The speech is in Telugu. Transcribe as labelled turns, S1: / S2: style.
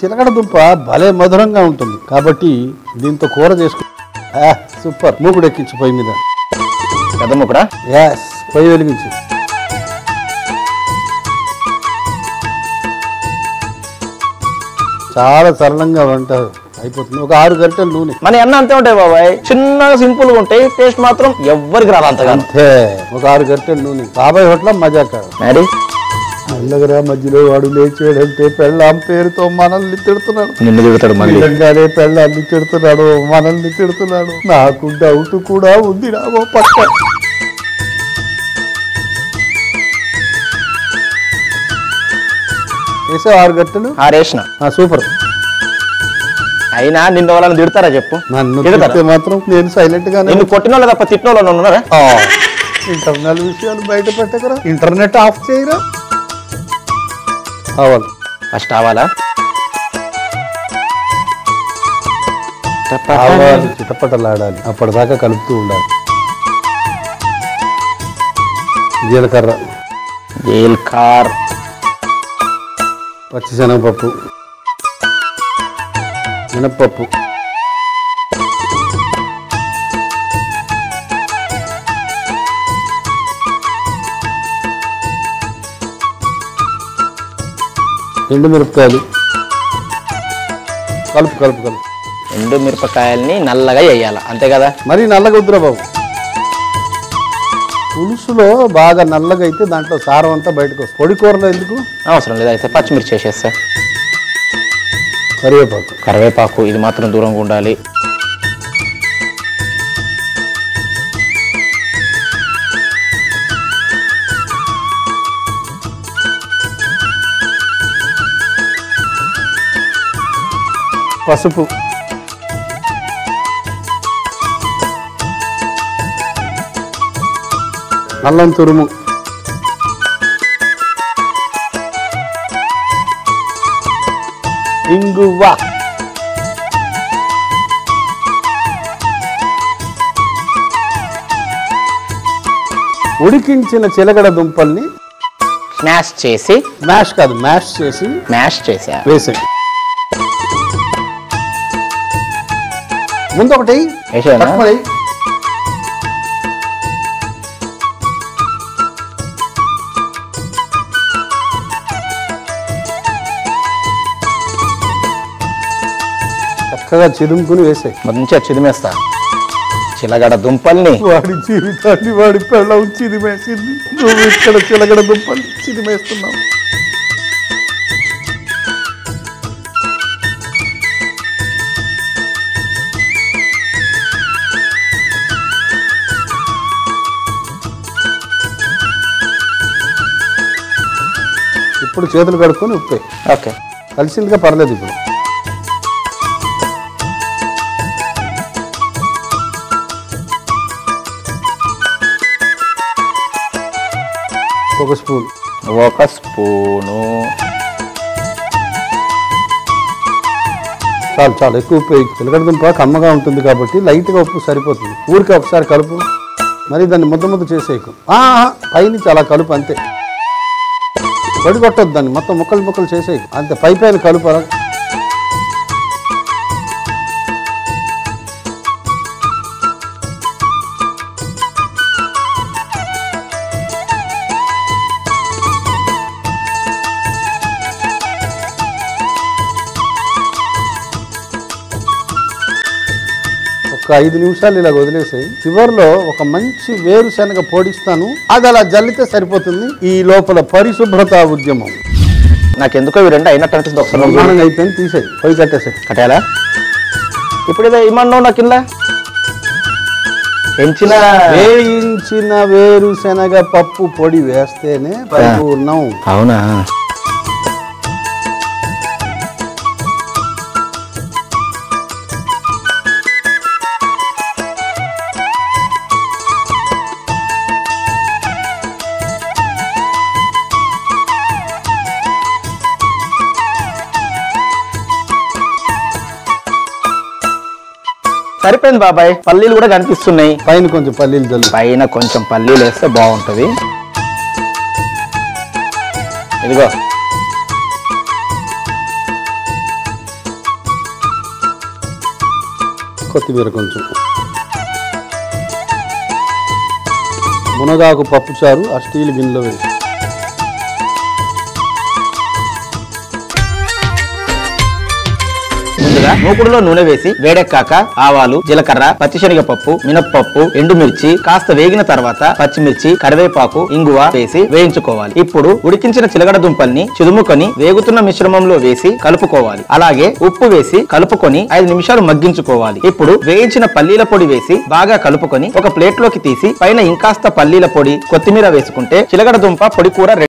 S1: చిలకడ దుంప భలే మధురంగా ఉంటుంది కాబట్టి దీంతో కూర చేసుకు ఆ, సూపర్ మూకుడు ఎక్కించు పొయ్యి మీద
S2: పెద్దమ్మ కూడా
S1: యాస్ పొయ్యి వెలిగించు చాలా సరళంగా వంట అయిపోతుంది ఒక ఆరు గంటల నూనె
S2: మన అన్న అంతే ఉంటాయి బాబాయ్ చిన్నగా సింపుల్ గా ఉంటాయి టేస్ట్ మాత్రం ఎవ్వరికి రాదు అంతగా
S1: అంతే ఒక ఆరు గంటల నూనె బాబాయ్ హోటల్ మజాక
S2: మరి
S1: మెల్లగరా మధ్యలో వాడు లేచాడంటే పెళ్ళాం పేరుతో మనల్ని తిడుతున్నాడు
S2: నిన్ను తిడతాడు మళ్ళీ
S1: నిజంగానే పెళ్ళాన్ని తిడుతున్నాడు మనల్ని తిడుతున్నాడు నాకు డౌట్ కూడా ఉంది నా ఓ పక్క వేసావు ఆరు గంటలు
S2: ఆరేసిన
S1: ఆ, సూపర్
S2: అయినా నిన్ను వాళ్ళని తిడతారా చెప్పు
S1: నన్ను
S2: తిడతారా?
S1: తిడితే మాత్రం నేను సైలెంట్ గానే
S2: నిన్ను కొట్టిన వాళ్ళు తప్ప తిట్టిన వాళ్ళు ఉన్నారా
S1: ఆ, ఇంటర్నల్ విషయాలు బయట పెట్టకరా ఇంటర్నెట్ ఆఫ్ చేయరా అవ్వాలి
S2: ఫస్ట్ అవ్వాలా
S1: ఆవాలు చిటపటలాడాలి అప్పటిదాకా కలుపుతూ ఉండాలి జీలకర్ర
S2: జైల్ కార్
S1: పచ్చిశనగపప్పు మినప్పప్పు ఎండుమిరపకాయలు కలుపు కలుపు కలుపు
S2: ఎండు మిరపకాయల్ని నల్లగా వేయాలి అంతే కదా
S1: మరీ నల్లగా వద్దురా బాబు పులుసులో బాగా నల్లగా అయితే దాంట్లో సారం అంతా బయటకు వస్తుంది పొడి కూరలో ఎందుకు
S2: అవసరం లేదు అయితే పచ్చిమిర్చి వేసేస్తా
S1: కరివేపాకు
S2: కరివేపాకు ఇది మాత్రం దూరంగా ఉండాలి
S1: పసుపు అల్లం తురుము ఇంగువ ఉడికించిన చిలకడ దుంపల్ని
S2: స్మాష్ చేసి
S1: మ్యాష్ కాదు మ్యాష్ చేసి
S2: మ్యాష్ చేసా
S1: వేసేయి ముందు ఒకటి
S2: వేసేయనా?
S1: తక్కువది. చక్కగా చిరుముకుని వేసాయి
S2: మంచిగా చిదిమేస్తా చిలగడ దుంపల్ని
S1: వాడి జీవితాన్ని వాడి పెళ్ళం చిదిమేసింది నువ్వు ఇక్కడ చిలకడ దుంపలు చిదిమేస్తున్నావు ఇప్పుడు చేతులు కడుక్కొని ఉప్పే
S2: ఓకే
S1: కలిసిందిగా పర్లేదు ఇప్పుడు ఒక స్పూన్
S2: ఒక స్పూను
S1: చాలు చాలు ఎక్కువ ఉప్పు వేయకు. చిలకడ దుంప కమ్మగా ఉంటుంది కాబట్టి లైట్గా ఉప్పు సరిపోతుంది ఊరికే ఒకసారి కలుపు మరి దాన్ని ముద్ద ముద్ద చేసేయకు ఆహా, పైనుంచి అలా కలుపు అంతే పొడి కొట్టద్దు దాన్ని మొత్తం ముక్కలు ముక్కలు చేసేయకు అంతే పై పైన కలుపు అలా ఒక ఐదు నిమిషాలు ఇలా వదిలేసాయి చివరిలో ఒక మంచి వేరుశనగ పొడిస్తాను అది అలా జల్లితే సరిపోతుంది ఈ లోపల పరిశుభ్రత ఉద్యమం
S2: నాకెందుకో ఇవి రెండు అయినట్టు అనిపిస్తుంది ఒకసారి నువ్వు చూడు.
S1: నిర్మాణం అయిపోయింది తీసేయి పొయ్యి కట్టేసాయి
S2: కట్టాలా ఇప్పుడు ఇదే ఇమ్మన్నావు నాకు కింద పెంచిన
S1: వేయించిన వేరుశనగ పప్పు పొడి వేస్తేనే పరిపూర్ణం
S2: అవునా సరిపోయింది బాబాయ్ పల్లీలు కూడా కనిపిస్తున్నాయి
S1: పైన కొంచెం పల్లీలు జల్లు
S2: పైన కొంచెం పల్లీలు వేస్తే బాగుంటుంది ఇదిగో
S1: కొత్తిమీర కొంచెం మునగాకు పప్పుచారు ఆ స్టీల్ గిన్నెలో వేసి
S2: ముందుగా మూకుడులో నూనె వేసి వేడెక్కాక ఆవాలు జీలకర్ర పచ్చిశనగపప్పు మినప్పప్పు ఎండుమిర్చి కాస్త వేగిన తర్వాత పచ్చిమిర్చి కరివేపాకు ఇంగువ వేసి వేయించుకోవాలి ఇప్పుడు ఉడికించిన చిలగడ దుంపల్ని చిదుముకొని వేగుతున్న మిశ్రమంలో వేసి కలుపుకోవాలి అలాగే ఉప్పు వేసి కలుపుకొని ఐదు నిమిషాలు మగ్గించుకోవాలి ఇప్పుడు వేయించిన పల్లీల పొడి వేసి బాగా కలుపుకొని ఒక ప్లేట్ లోకి తీసి పైన ఇంకాస్త పల్లీల పొడి కొత్తిమీర వేసుకుంటే చిలగడ దుంప పొడి కూర రెడీ